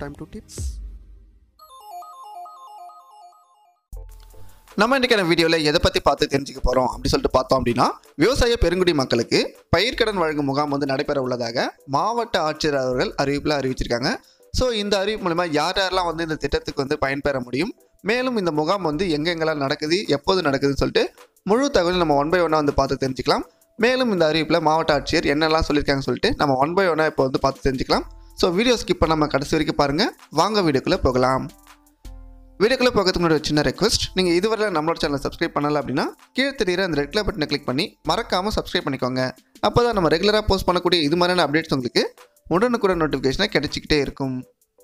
time to tips நம்ம இன்றைக்கான வீடியோவில் எதை பற்றி பார்த்து தெரிஞ்சுக்க போகிறோம் அப்படி சொல்லிட்டு பார்த்தோம் அப்படின்னா விவசாய பெருங்குடி மக்களுக்கு பயிர்க்கடன் வழங்கும் முகாம் வந்து நடைபெற உள்ளதாக மாவட்ட ஆட்சியர் அவர்கள் அறிவிப்பில் அறிவிச்சிருக்காங்க ஸோ இந்த அறிவிப்பு மூலமா யார் யாரெல்லாம் வந்து இந்த திட்டத்துக்கு வந்து பயன்பெற முடியும் மேலும் இந்த முகாம் வந்து எங்கெங்கெல்லாம் நடக்குது எப்போது நடக்குதுன்னு சொல்லிட்டு முழு தகவல் நம்ம ஒன் பை ஒன்னாக வந்து பார்த்து தெரிஞ்சுக்கலாம் மேலும் இந்த அறிவிப்பில் மாவட்ட ஆட்சியர் என்னெல்லாம் சொல்லியிருக்காங்கன்னு சொல்லிட்டு நம்ம ஒன் பை ஒன்னாக இப்போ வந்து பார்த்து தெரிஞ்சுக்கலாம் ஸோ வீடியோ ஸ்கிப் பண்ணாமல் கடைசி வரைக்கும் பாருங்கள் வாங்க வீடியோக்குள்ளே போகலாம் வீடியோக்குள்ளே போகிறதுக்கு முன்னாடி ஒரு சின்ன ரெக்வஸ்ட் நீங்கள் இதுவரை நம்மளோட சேனலை சப்ஸ்கிரைப் பண்ணல அப்படின்னா கீழே தெரியுற அந்த ரெட் கலர் பட்டனை கிளிக் பண்ணி மறக்காமல் சப்ஸ்கிரைப் பண்ணிக்கோங்க அப்போ தான் நம்ம ரெகுலராக போஸ்ட் பண்ணக்கூடிய இது மாதிரியான அப்டேட்ஸ் உங்களுக்கு உடனுக்குடன் நோட்டிஃபிகேஷனாக கிடைச்சிக்கிட்டே இருக்கும்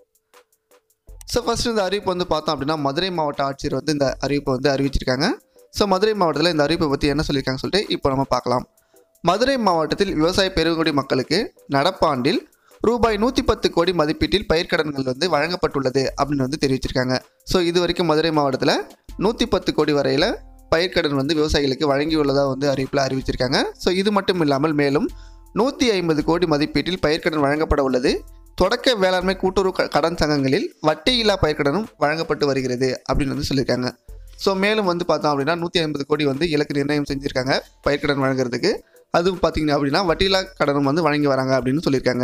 ஸோ ஃபஸ்ட்டு இந்த அறிவிப்பு வந்து பார்த்தோம் அப்படின்னா மதுரை மாவட்ட ஆட்சியர் வந்து இந்த அறிவிப்பை வந்து அறிவிச்சிருக்காங்க ஸோ மதுரை மாவட்டத்தில் இந்த அறிவிப்பை பற்றி என்ன சொல்லியிருக்காங்கன்னு சொல்லிட்டு இப்போ நம்ம பார்க்கலாம் மதுரை மாவட்டத்தில் விவசாய பெருங்குடி மக்களுக்கு நடப்பாண்டில் ரூபாய் நூற்றி பத்து கோடி மதிப்பீட்டில் பயிர்க்கடன்கள் வந்து வழங்கப்பட்டுள்ளது அப்படின்னு வந்து தெரிவிச்சிருக்காங்க ஸோ இது வரைக்கும் மதுரை மாவட்டத்தில் நூற்றி பத்து கோடி வரையில் பயிர்க்கடன் வந்து விவசாயிகளுக்கு வழங்கியுள்ளதாக வந்து அறிவிப்பில் அறிவிச்சிருக்காங்க ஸோ இது மட்டும் இல்லாமல் மேலும் நூற்றி ஐம்பது கோடி மதிப்பீட்டில் பயிர்க்கடன் வழங்கப்பட உள்ளது தொடக்க வேளாண்மை கூட்டுறவு க- கடன் சங்கங்களில் வட்டியில்லா பயிர்க்கடனும் வழங்கப்பட்டு வருகிறது அப்படின்னு வந்து சொல்லியிருக்காங்க ஸோ மேலும் வந்து பார்த்தோம் அப்படின்னா நூற்றி ஐம்பது கோடி வந்து இலக்கு நிர்ணயம் செஞ்சுருக்காங்க பயிர்க்கடன் வழங்குறதுக்கு அதுவும் பார்த்தீங்கன்னா அப்படின்னா வட்டியில்லா கடனும் வந்து வழங்கி வராங்க அப்படின்னு சொல்லியிருக்காங்க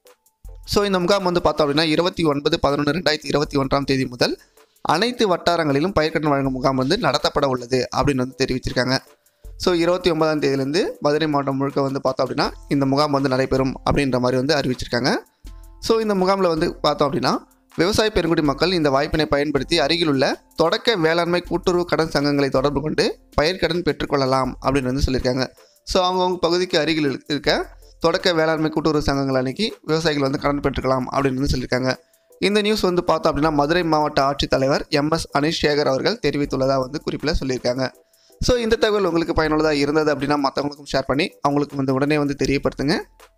ஸோ இந்த முகாம் வந்து பார்த்தோம் அப்படின்னா இருபத்தி ஒன்பது பதினொன்று ரெண்டாயிரத்தி இருபத்தி ஒன்றாம் தேதி முதல் அனைத்து வட்டாரங்களிலும் பயிர்க்கடன் வழங்கும் முகாம் வந்து நடத்தப்பட உள்ளது அப்படின்னு வந்து தெரிவிச்சிருக்காங்க ஸோ இருபத்தி ஒன்பதாம் தேதியிலேருந்து மதுரை மாவட்டம் முழுக்க வந்து பார்த்தோம் அப்படின்னா இந்த முகாம் வந்து நடைபெறும் அப்படின்ற மாதிரி வந்து அறிவிச்சிருக்காங்க ஸோ இந்த முகாமில் வந்து பார்த்தோம் அப்படின்னா விவசாய பெருங்குடி மக்கள் இந்த வாய்ப்பினை பயன்படுத்தி அருகிலுள்ள தொடக்க வேளாண்மை கூட்டுறவு கடன் சங்கங்களை தொடர்பு கொண்டு பயிர்க்கடன் பெற்றுக்கொள்ளலாம் அப்படின்னு வந்து சொல்லியிருக்காங்க ஸோ அவங்கவுங்க பகுதிக்கு அருகில் இருக்க- இருக்க தொடக்க வேளாண்மை கூட்டுறவு சங்கங்கள் அன்னைக்கு விவசாயிகள் வந்து கடன் பெற்றுக்கலாம் அப்படின்னு வந்து சொல்லியிருக்காங்க இந்த நியூஸ் வந்து பார்த்தோம் அப்படின்னா மதுரை மாவட்ட ஆட்சித்தலைவர் எம்எஸ் அனிஷ் சேகர் அவர்கள் தெரிவித்துள்ளதாக வந்து குறிப்பில் சொல்லியிருக்காங்க ஸோ இந்த தகவல் உங்களுக்கு பயனுள்ளதாக இருந்தது அப்படின்னா மற்றவங்களுக்கும் ஷேர் பண்ணி அவங்களுக்கு வந்து உடனே வந்து தெரியப்படுத்துங்க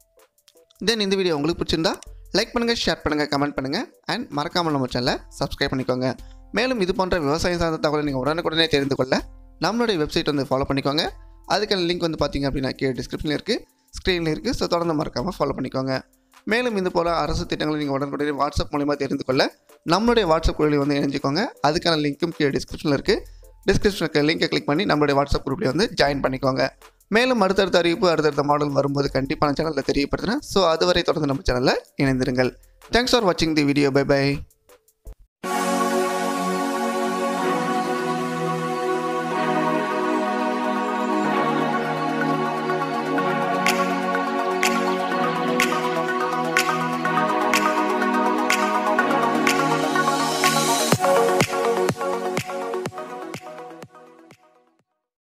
தென் இந்த வீடியோ உங்களுக்கு பிடிச்சிருந்தா லைக் பண்ணுங்கள் ஷேர் பண்ணுங்கள் கமெண்ட் பண்ணுங்கள் அண்ட் மறக்காமல் நம்ம சேனலை சப்ஸ்கிரைப் பண்ணிக்கோங்க மேலும் இது போன்ற விவசாயம் சார்ந்த தகவலை நீங்கள் உடனுக்குடனே தெரிந்து கொள்ள நம்மளுடைய வெப்சைட் வந்து ஃபாலோ பண்ணிக்கோங்க அதுக்கான லிங்க் வந்து பார்த்தீங்க அப்படின்னா கீழே டிஸ்கிரிப்ஷனில் இருக்குது ஸ்க்ரீனில் இருக்குது ஸோ தொடர்ந்து மறக்காமல் ஃபாலோ பண்ணிக்கோங்க மேலும் இது போல் அரசு திட்டங்களை நீங்கள் உடனுக்குடனே வாட்ஸ்அப் மூலிமா தெரிந்து கொள்ள நம்மளுடைய வாட்ஸ்அப் குழுவில் வந்து இணைஞ்சிக்கோங்க அதுக்கான லிங்க்கும் கீழே டிஸ்கிரிப்ஷனில் இருக்குது டிஸ்கிரிப்ஷனுக்கு லிங்கை கிளிக் பண்ணி நம்மளுடைய வாட்ஸ்அப் குரூப்லேயே வந்து ஜாயின் பண்ணிக்கோங்க மேலும் அடுத்தடுத்த அறிவிப்பு அடுத்தடுத்த மாடல் வரும்போது கண்டிப்பான சேனலில் தெரியப்படுத்துகிறேன் ஸோ அதுவரை தொடர்ந்து நம்ம சேனலில் இணைந்திருங்கள் தேங்க்ஸ் ஃபார் வாட்சிங் தி வீடியோ பை பை